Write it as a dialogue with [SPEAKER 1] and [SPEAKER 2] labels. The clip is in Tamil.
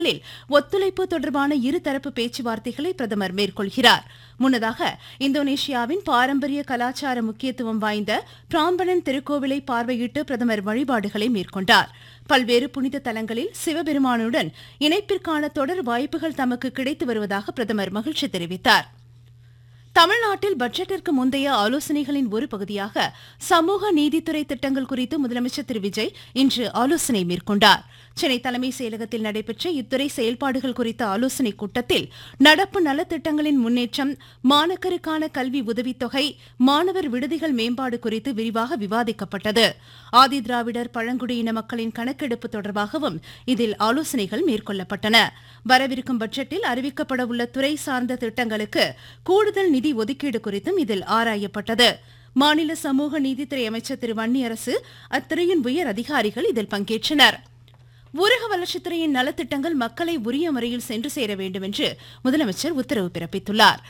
[SPEAKER 1] லில் ஒத்துழைப்பு தொடர்பான இருதரப்பு பேச்சுவார்த்தைகளை பிரதமர் மேற்கொள்கிறார் முன்னதாக இந்தோனேஷியாவின் பாரம்பரிய கலாச்சார முக்கியத்துவம் வாய்ந்த பிராம்பணன் திருக்கோவிலை பார்வையிட்டு பிரதமர் வழிபாடுகளை மேற்கொண்டார் பல்வேறு புனித தலங்களில் சிவபெருமானுடன் இணைப்பிற்கான தொடர் வாய்ப்புகள் தமக்கு கிடைத்து வருவதாக பிரதமர் மகிழ்ச்சி தெரிவித்தார் தமிழ்நாட்டில் பட்ஜெட்டிற்கு முந்தைய ஆலோசனைகளின் ஒரு பகுதியாக சமூக நீதித்துறை திட்டங்கள் குறித்து முதலமைச்சர் திரு விஜய் இன்று ஆலோசனை மேற்கொண்டார் சென்னை தலைமைச் செயலகத்தில் நடைபெற்ற இத்துறை செயல்பாடுகள் குறித்த ஆலோசனைக் கூட்டத்தில் நடப்பு நலத்திட்டங்களின் முன்னேற்றம் மாணக்கருக்கான கல்வி உதவித்தொகை மாணவர் விடுதிகள் மேம்பாடு குறித்து விரிவாக விவாதிக்கப்பட்டது ஆதி திராவிடர் பழங்குடியின மக்களின் கணக்கெடுப்பு தொடர்பாகவும் இதில் ஆலோசனைகள் மேற்கொள்ளப்பட்டன வரவிருக்கும் பட்ஜெட்டில் அறிவிக்கப்பட உள்ள துறை சார்ந்த திட்டங்களுக்கு கூடுதல் நிதி ஒதுக்கீடு குறித்தும் இதில் ஆராயப்பட்டது மாநில சமூக நீதித்துறை அமைச்சர் திரு வன்னியரசு அத்துறையின் உயர் அதிகாரிகள் இதில் பங்கேற்றனர் ஊரக வளர்ச்சித்துறையின் நலத்திட்டங்கள் மக்களை உரிய முறையில் சென்று சேர வேண்டும் என்று முதலமைச்சர் உத்தரவு பிறப்பித்துள்ளார்